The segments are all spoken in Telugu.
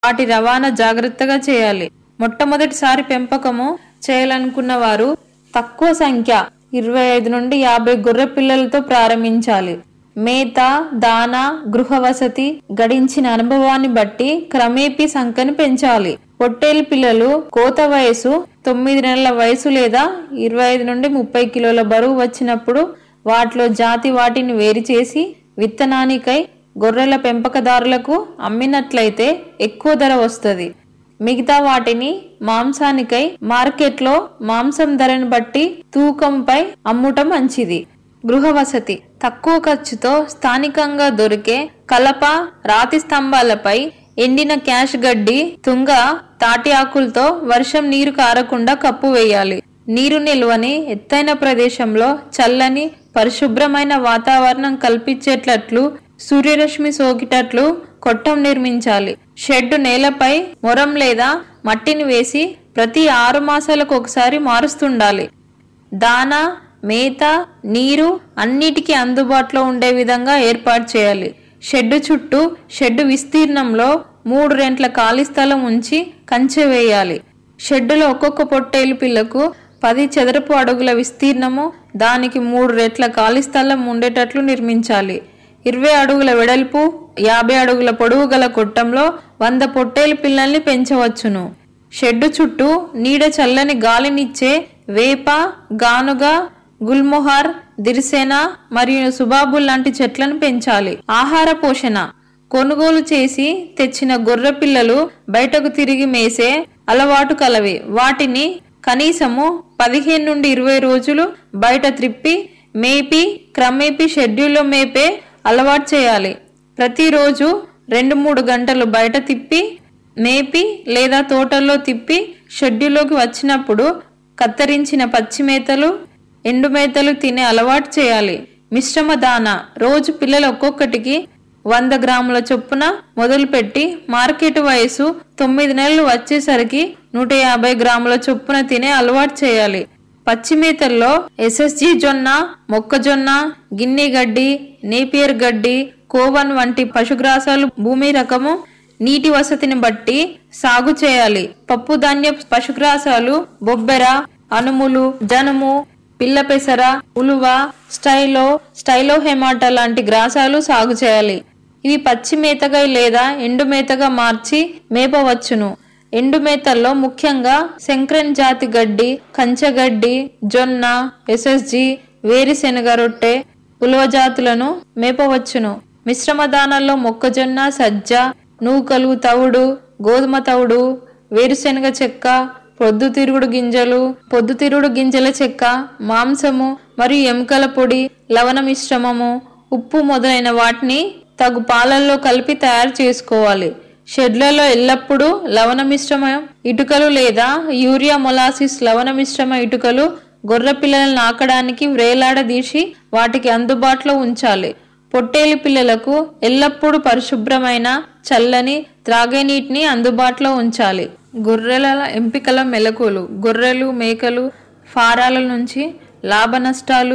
వాటి రవాణా జాగ్రత్తగా చేయాలి మొట్టమొదటిసారి పెంపకము చేయాలనుకున్న వారు తక్కువ సంఖ్య ఇరవై ఐదు నుండి యాభై గొర్రె పిల్లలతో ప్రారంభించాలి మేత దానా గృహ వసతి గడించిన అనుభవాన్ని బట్టి క్రమేపీ సంఖ్యను పెంచాలి పొట్టేలు పిల్లలు కోత వయసు తొమ్మిది నెలల వయసు లేదా ఇరవై ఐదు నుండి ముప్పై కిలోల బరువు వచ్చినప్పుడు వాటిలో జాతి వాటిని వేరు చేసి విత్తనానికై గొర్రెల పెంపకదారులకు అమ్మినట్లయితే ఎక్కువ ధర వస్తుంది మిగతా వాటిని మాంసానికై మార్కెట్లో మాంసం ధరను బట్టి తూకంపై అమ్ముట మంచిది గృహ వసతి తక్కువ ఖర్చుతో స్థానికంగా దొరికే కలప రాతి స్తంభాలపై ఎండిన క్యాష్ గడ్డి తుంగ తాటి ఆకులతో వర్షం నీరు కారకుండా కప్పు వేయాలి నీరు నిల్వని ఎత్తైన ప్రదేశంలో చల్లని పరిశుభ్రమైన వాతావరణం కల్పించేటట్లు సూర్యరశ్మి సోకిటట్లు కొట్టం నిర్మించాలి షెడ్డు నేలపై మొరం లేదా మట్టిని వేసి ప్రతి ఆరు మాసాలకు ఒకసారి మారుస్తుండాలి దానా మేత నీరు అన్నిటికీ అందుబాటులో ఉండే విధంగా ఏర్పాటు చేయాలి షెడ్డు చుట్టూ షెడ్డు విస్తీర్ణంలో మూడు రెంట్ల ఖాళీ స్థలం ఉంచి కంచె వేయాలి షెడ్డులో ఒక్కొక్క పొట్టేలు పిల్లకు పది చదరపు అడుగుల విస్తీర్ణము దానికి మూడు రెట్ల ఖాళీ స్థలం ఉండేటట్లు నిర్మించాలి ఇరవై అడుగుల వెడల్పు యాభై అడుగుల పొడవు గల కొట్టంలో వంద పొట్టేలు పిల్లల్ని పెంచవచ్చును షెడ్డు చుట్టూ నీడ చల్లని గాలినిచ్చే వేప గానుగ గుల్మొహార్ దిరిసేన మరియు సుబాబుల్ లాంటి చెట్లను పెంచాలి ఆహార పోషణ కొనుగోలు చేసి తెచ్చిన గొర్రె పిల్లలు బయటకు తిరిగి మేసే అలవాటు కలవి వాటిని కనీసము పదిహేను నుండి ఇరవై రోజులు బయట త్రిప్పి మేపి క్రమేపీ షెడ్యూల్లో మేపే అలవాటు చేయాలి ప్రతిరోజు రెండు మూడు గంటలు బయట తిప్పి మేపి లేదా తోటల్లో తిప్పి షెడ్యూల్లోకి వచ్చినప్పుడు కత్తిరించిన పచ్చి మేతలు ఎండు మేతలు తినే అలవాటు చేయాలి మిశ్రమ దానా రోజు పిల్లలు ఒక్కొక్కటికి వంద గ్రాముల చొప్పున మొదలుపెట్టి మార్కెట్ వయసు తొమ్మిది నెలలు వచ్చేసరికి నూట యాభై గ్రాముల చొప్పున తినే అలవాటు చేయాలి పచ్చి మేతల్లో ఎస్ఎస్జి జొన్న మొక్కజొన్న గిన్నె గడ్డి నేపియర్ గడ్డి కోవన్ వంటి పశుగ్రాసాలు భూమి రకము నీటి వసతిని బట్టి సాగు చేయాలి పప్పు ధాన్య పశుగ్రాసాలు బొబ్బెర అనుములు జనుము పిల్ల పెసర ఉలువ స్టైలో స్టైలో హెమాటా లాంటి గ్రాసాలు సాగు చేయాలి ఇవి పచ్చి మేతగా లేదా ఎండు మేతగా మార్చి మేపవచ్చును ఎండు మేతల్లో ముఖ్యంగా శంక్రన్ జాతి గడ్డి కంచగడ్డి జొన్న ఎస్ఎస్జి వేరుశెనగ రొట్టె ఉలవ జాతులను మేపవచ్చును మిశ్రమ దానాల్లో మొక్కజొన్న సజ్జ నూకలు తవుడు గోధుమ తవుడు వేరుశెనగ చెక్క పొద్దుతిరుగుడు గింజలు పొద్దుతిరుగుడు గింజల చెక్క మాంసము మరియు ఎముకల పొడి లవణ మిశ్రమము ఉప్పు మొదలైన వాటిని తగు పాలల్లో కలిపి తయారు చేసుకోవాలి షెడ్లలో ఎల్లప్పుడూ లవణ మిశ్రమ ఇటుకలు లేదా యూరియా మొలాసిస్ లవణ మిశ్రమ ఇటుకలు గొర్రె పిల్లలను నాకడానికి వ్రేలాడదీసి వాటికి అందుబాటులో ఉంచాలి పొట్టేలి పిల్లలకు ఎల్లప్పుడూ పరిశుభ్రమైన చల్లని త్రాగే నీటిని అందుబాటులో ఉంచాలి గొర్రెల ఎంపికల మెలకువలు గొర్రెలు మేకలు ఫారాల నుంచి లాభ నష్టాలు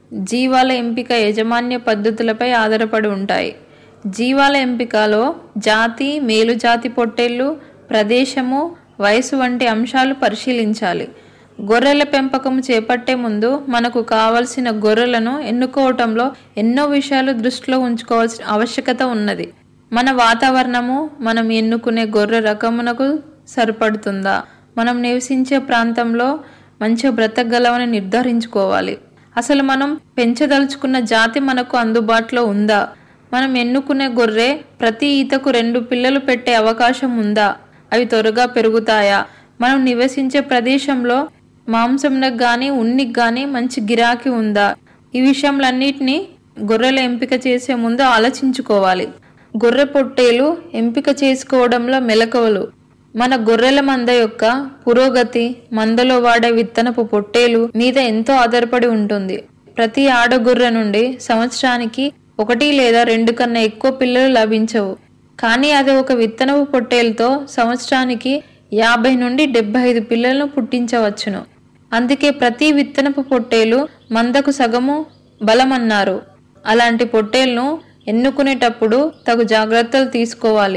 జీవాల ఎంపిక యాజమాన్య పద్ధతులపై ఆధారపడి ఉంటాయి జీవాల ఎంపికలో జాతి మేలు జాతి పొట్టేళ్ళు ప్రదేశము వయసు వంటి అంశాలు పరిశీలించాలి గొర్రెల పెంపకం చేపట్టే ముందు మనకు కావలసిన గొర్రెలను ఎన్నుకోవటంలో ఎన్నో విషయాలు దృష్టిలో ఉంచుకోవాల్సిన ఆవశ్యకత ఉన్నది మన వాతావరణము మనం ఎన్నుకునే గొర్రె రకమునకు సరిపడుతుందా మనం నివసించే ప్రాంతంలో మంచిగా బ్రతకగలమని నిర్ధారించుకోవాలి అసలు మనం పెంచదలుచుకున్న జాతి మనకు అందుబాటులో ఉందా మనం ఎన్నుకునే గొర్రె ప్రతి ఈతకు రెండు పిల్లలు పెట్టే అవకాశం ఉందా అవి త్వరగా పెరుగుతాయా మనం నివసించే ప్రదేశంలో మాంసంకి గాని ఉన్నికి గాని మంచి గిరాకీ ఉందా ఈ విషయంలన్నిటినీ గొర్రెల ఎంపిక చేసే ముందు ఆలోచించుకోవాలి గొర్రె పొట్టేలు ఎంపిక చేసుకోవడంలో మెలకువలు మన గొర్రెల మంద యొక్క పురోగతి మందలో వాడే విత్తనపు పొట్టేలు మీద ఎంతో ఆధారపడి ఉంటుంది ప్రతి ఆడ గొర్రె నుండి సంవత్సరానికి ఒకటి లేదా రెండు కన్నా ఎక్కువ పిల్లలు లభించవు కానీ అది ఒక విత్తనపు పొట్టేలతో సంవత్సరానికి యాభై నుండి డెబ్బై ఐదు పిల్లలను పుట్టించవచ్చును అందుకే ప్రతి విత్తనపు పొట్టేలు మందకు సగము బలమన్నారు అలాంటి పొట్టేలను ఎన్నుకునేటప్పుడు తగు జాగ్రత్తలు తీసుకోవాలి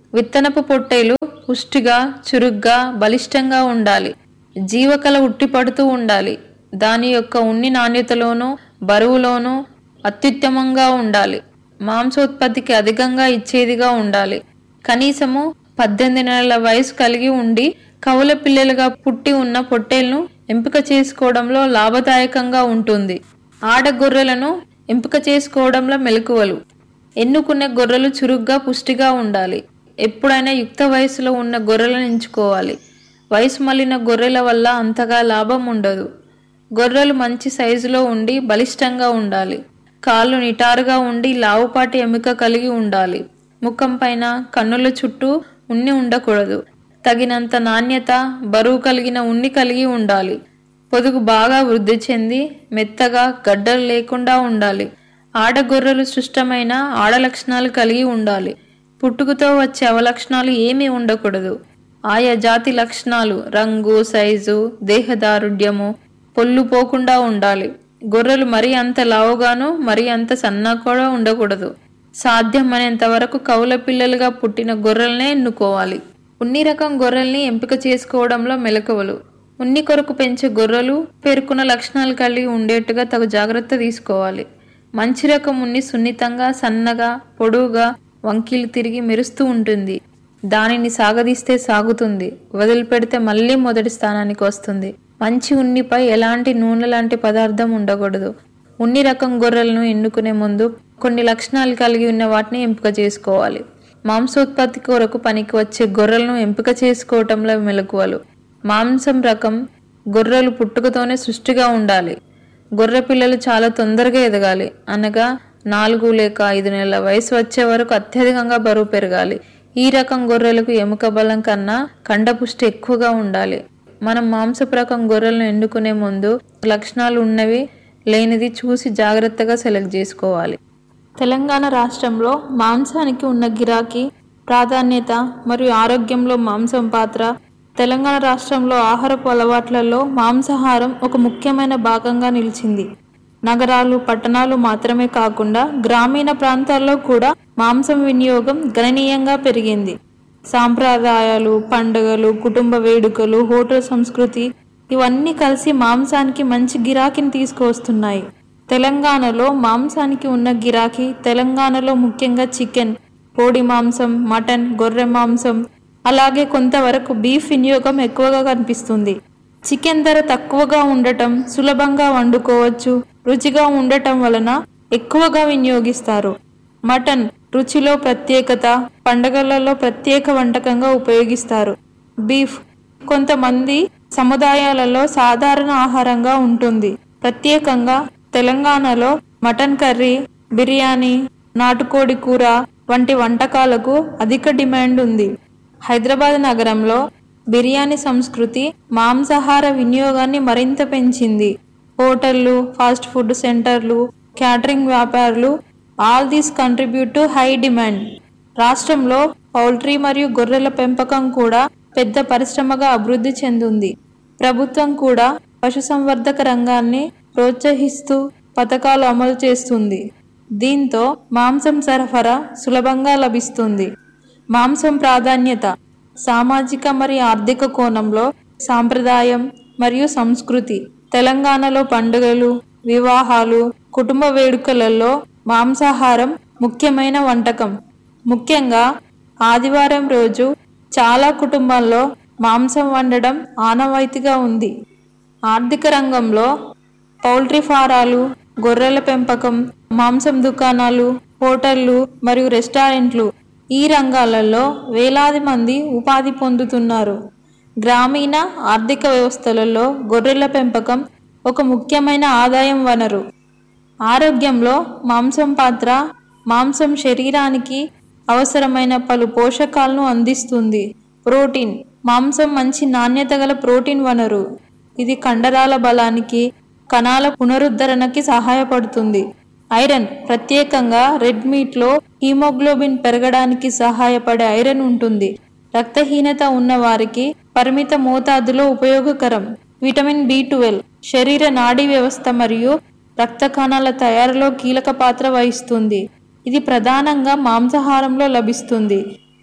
విత్తనపు పొట్టేలు పుష్టిగా చురుగ్గా బలిష్టంగా ఉండాలి జీవకళ ఉట్టిపడుతూ ఉండాలి దాని యొక్క ఉన్ని నాణ్యతలోనూ బరువులోనూ అత్యుత్తమంగా ఉండాలి మాంసోత్పత్తికి అధికంగా ఇచ్చేదిగా ఉండాలి కనీసము పద్దెనిమిది నెలల వయసు కలిగి ఉండి కవుల పిల్లలుగా పుట్టి ఉన్న పొట్టేళ్లను ఎంపిక చేసుకోవడంలో లాభదాయకంగా ఉంటుంది ఆడ గొర్రెలను ఎంపిక చేసుకోవడంలో మెలకువలు ఎన్నుకునే గొర్రెలు చురుగ్గా పుష్టిగా ఉండాలి ఎప్పుడైనా యుక్త వయసులో ఉన్న గొర్రెలను ఎంచుకోవాలి వయసు మళ్ళిన గొర్రెల వల్ల అంతగా లాభం ఉండదు గొర్రెలు మంచి సైజులో ఉండి బలిష్టంగా ఉండాలి కాళ్ళు నిటారుగా ఉండి లావుపాటి ఎముక కలిగి ఉండాలి ముఖం పైన కన్నుల చుట్టూ ఉన్ని ఉండకూడదు తగినంత నాణ్యత బరువు కలిగిన ఉన్ని కలిగి ఉండాలి పొదుగు బాగా వృద్ధి చెంది మెత్తగా గడ్డలు లేకుండా ఉండాలి ఆడగొర్రెలు సృష్టమైన ఆడ లక్షణాలు కలిగి ఉండాలి పుట్టుకతో వచ్చే అవలక్షణాలు ఏమీ ఉండకూడదు ఆయా జాతి లక్షణాలు రంగు సైజు దేహదారుఢ్యము పొల్లు పోకుండా ఉండాలి గొర్రెలు మరీ అంత లావుగాను మరీ అంత సన్నా కూడా ఉండకూడదు సాధ్యమైనంత వరకు కౌల పిల్లలుగా పుట్టిన గొర్రెలనే ఎన్నుకోవాలి ఉన్ని రకం గొర్రెల్ని ఎంపిక చేసుకోవడంలో మెలకువలు ఉన్ని కొరకు పెంచే గొర్రెలు పేర్కొన్న లక్షణాలు కలిగి ఉండేట్టుగా తగు జాగ్రత్త తీసుకోవాలి మంచి రకం ఉన్ని సున్నితంగా సన్నగా పొడవుగా వంకీలు తిరిగి మెరుస్తూ ఉంటుంది దానిని సాగదీస్తే సాగుతుంది వదిలిపెడితే మళ్ళీ మొదటి స్థానానికి వస్తుంది మంచి ఉన్నిపై ఎలాంటి నూనె లాంటి పదార్థం ఉండకూడదు ఉన్ని రకం గొర్రెలను ఎన్నుకునే ముందు కొన్ని లక్షణాలు కలిగి ఉన్న వాటిని ఎంపిక చేసుకోవాలి మాంసోత్పత్తి కొరకు పనికి వచ్చే గొర్రెలను ఎంపిక చేసుకోవటంలో మెలకువలు మాంసం రకం గొర్రెలు పుట్టుకతోనే సృష్టిగా ఉండాలి గొర్రె పిల్లలు చాలా తొందరగా ఎదగాలి అనగా నాలుగు లేక ఐదు నెలల వయసు వచ్చే వరకు అత్యధికంగా బరువు పెరగాలి ఈ రకం గొర్రెలకు ఎముక బలం కన్నా కండపుష్టి ఎక్కువగా ఉండాలి మనం మాంసపు రకం గొర్రెలను ఎన్నుకునే ముందు లక్షణాలు ఉన్నవి లేనిది చూసి జాగ్రత్తగా సెలెక్ట్ చేసుకోవాలి తెలంగాణ రాష్ట్రంలో మాంసానికి ఉన్న గిరాకీ ప్రాధాన్యత మరియు ఆరోగ్యంలో మాంసం పాత్ర తెలంగాణ రాష్ట్రంలో ఆహారపు అలవాట్లలో మాంసాహారం ఒక ముఖ్యమైన భాగంగా నిలిచింది నగరాలు పట్టణాలు మాత్రమే కాకుండా గ్రామీణ ప్రాంతాల్లో కూడా మాంసం వినియోగం గణనీయంగా పెరిగింది సాంప్రదాయాలు పండుగలు కుటుంబ వేడుకలు హోటల్ సంస్కృతి ఇవన్నీ కలిసి మాంసానికి మంచి గిరాకీని తీసుకువస్తున్నాయి తెలంగాణలో మాంసానికి ఉన్న గిరాకీ తెలంగాణలో ముఖ్యంగా చికెన్ కోడి మాంసం మటన్ గొర్రె మాంసం అలాగే కొంతవరకు బీఫ్ వినియోగం ఎక్కువగా కనిపిస్తుంది చికెన్ ధర తక్కువగా ఉండటం సులభంగా వండుకోవచ్చు రుచిగా ఉండటం వలన ఎక్కువగా వినియోగిస్తారు మటన్ రుచిలో ప్రత్యేకత పండగలలో ప్రత్యేక వంటకంగా ఉపయోగిస్తారు బీఫ్ కొంతమంది సముదాయాలలో సాధారణ ఆహారంగా ఉంటుంది ప్రత్యేకంగా తెలంగాణలో మటన్ కర్రీ బిర్యానీ నాటుకోడి కూర వంటి వంటకాలకు అధిక డిమాండ్ ఉంది హైదరాబాద్ నగరంలో బిర్యానీ సంస్కృతి మాంసాహార వినియోగాన్ని మరింత పెంచింది హోటళ్లు ఫాస్ట్ ఫుడ్ సెంటర్లు క్యాటరింగ్ వ్యాపారులు all these contribute to high demand రాష్ట్రంలో పౌల్ట్రీ మరియు గొర్రెల పెంపకం కూడా పెద్ద పరిశ్రమగా అభివృద్ధి చెందింది ప్రభుత్వం కూడా పశుసంవర్ధక రంగాన్ని ప్రోత్సహిస్తూ పథకాలు అమలు చేస్తుంది దీంతో మాంసం సరఫరా సులభంగా లభిస్తుంది మాంసం ప్రాధాన్యత సామాజిక మరియు ఆర్థిక కోణంలో సాంప్రదాయం మరియు సంస్కృతి తెలంగాణలో పండుగలు వివాహాలు కుటుంబ వేడుకలలో మాంసాహారం ముఖ్యమైన వంటకం ముఖ్యంగా ఆదివారం రోజు చాలా కుటుంబాల్లో మాంసం వండడం ఆనవాయితీగా ఉంది ఆర్థిక రంగంలో పౌల్ట్రీ ఫారాలు గొర్రెల పెంపకం మాంసం దుకాణాలు హోటళ్లు మరియు రెస్టారెంట్లు ఈ రంగాలలో వేలాది మంది ఉపాధి పొందుతున్నారు గ్రామీణ ఆర్థిక వ్యవస్థలలో గొర్రెల పెంపకం ఒక ముఖ్యమైన ఆదాయం వనరు ఆరోగ్యంలో మాంసం పాత్ర మాంసం శరీరానికి అవసరమైన పలు పోషకాలను అందిస్తుంది ప్రోటీన్ మాంసం మంచి నాణ్యత గల ప్రోటీన్ వనరు ఇది కండరాల బలానికి కణాల పునరుద్ధరణకి సహాయపడుతుంది ఐరన్ ప్రత్యేకంగా రెడ్ మీట్లో హీమోగ్లోబిన్ పెరగడానికి సహాయపడే ఐరన్ ఉంటుంది రక్తహీనత ఉన్న వారికి పరిమిత మోతాదులో ఉపయోగకరం విటమిన్ బి ట్వెల్వ్ శరీర నాడీ వ్యవస్థ మరియు రక్త కణాల తయారీలో కీలక పాత్ర వహిస్తుంది ఇది ప్రధానంగా మాంసాహారంలో లభిస్తుంది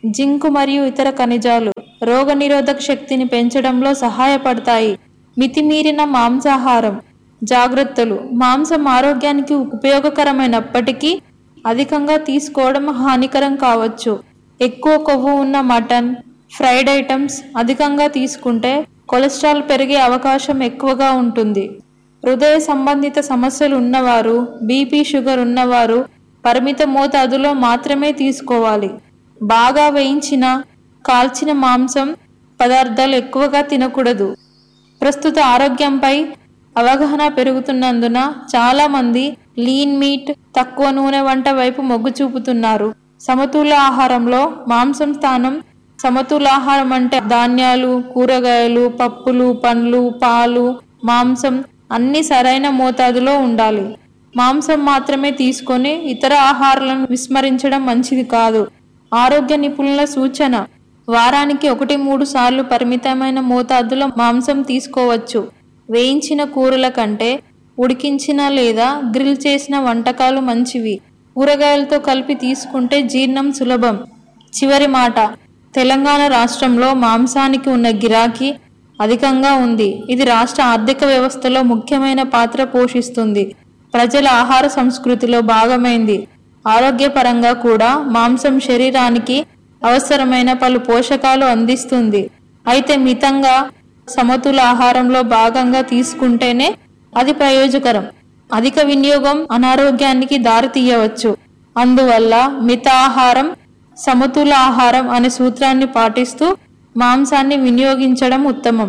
జింకు మరియు ఇతర ఖనిజాలు రోగనిరోధక శక్తిని పెంచడంలో సహాయపడతాయి మితిమీరిన మాంసాహారం జాగ్రత్తలు మాంసం ఆరోగ్యానికి ఉపయోగకరమైనప్పటికీ అధికంగా తీసుకోవడం హానికరం కావచ్చు ఎక్కువ కొవ్వు ఉన్న మటన్ ఫ్రైడ్ ఐటమ్స్ అధికంగా తీసుకుంటే కొలెస్ట్రాల్ పెరిగే అవకాశం ఎక్కువగా ఉంటుంది హృదయ సంబంధిత సమస్యలు ఉన్నవారు బీపీ షుగర్ ఉన్నవారు పరిమిత మోతాదులో మాత్రమే తీసుకోవాలి బాగా వేయించిన కాల్చిన మాంసం పదార్థాలు ఎక్కువగా తినకూడదు ప్రస్తుత ఆరోగ్యంపై అవగాహన పెరుగుతున్నందున చాలా మంది లీన్ మీట్ తక్కువ నూనె వంట వైపు మొగ్గు చూపుతున్నారు సమతుల ఆహారంలో మాంసం స్థానం సమతుల ఆహారం అంటే ధాన్యాలు కూరగాయలు పప్పులు పండ్లు పాలు మాంసం అన్ని సరైన మోతాదులో ఉండాలి మాంసం మాత్రమే తీసుకొని ఇతర ఆహారాలను విస్మరించడం మంచిది కాదు ఆరోగ్య నిపుణుల సూచన వారానికి ఒకటి మూడు సార్లు పరిమితమైన మోతాదులో మాంసం తీసుకోవచ్చు వేయించిన కూరల కంటే ఉడికించిన లేదా గ్రిల్ చేసిన వంటకాలు మంచివి కూరగాయలతో కలిపి తీసుకుంటే జీర్ణం సులభం చివరి మాట తెలంగాణ రాష్ట్రంలో మాంసానికి ఉన్న గిరాకీ అధికంగా ఉంది ఇది రాష్ట్ర ఆర్థిక వ్యవస్థలో ముఖ్యమైన పాత్ర పోషిస్తుంది ప్రజల ఆహార సంస్కృతిలో భాగమైంది ఆరోగ్యపరంగా కూడా మాంసం శరీరానికి అవసరమైన పలు పోషకాలు అందిస్తుంది అయితే మితంగా సమతుల ఆహారంలో భాగంగా తీసుకుంటేనే అది ప్రయోజకరం అధిక వినియోగం అనారోగ్యానికి దారితీయవచ్చు అందువల్ల మిత ఆహారం సమతుల ఆహారం అనే సూత్రాన్ని పాటిస్తూ మాంసాన్ని వినియోగించడం ఉత్తమం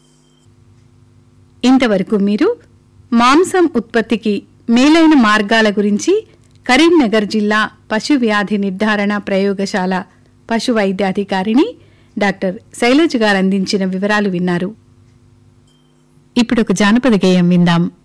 ఇంతవరకు మీరు మాంసం ఉత్పత్తికి మేలైన మార్గాల గురించి కరీంనగర్ జిల్లా పశు వ్యాధి నిర్ధారణ ప్రయోగశాల పశు వైద్యాధికారిని డాక్టర్ శైలజ్ గారు అందించిన వివరాలు విన్నారు ఇప్పుడు ఒక జానపద గేయం విందాం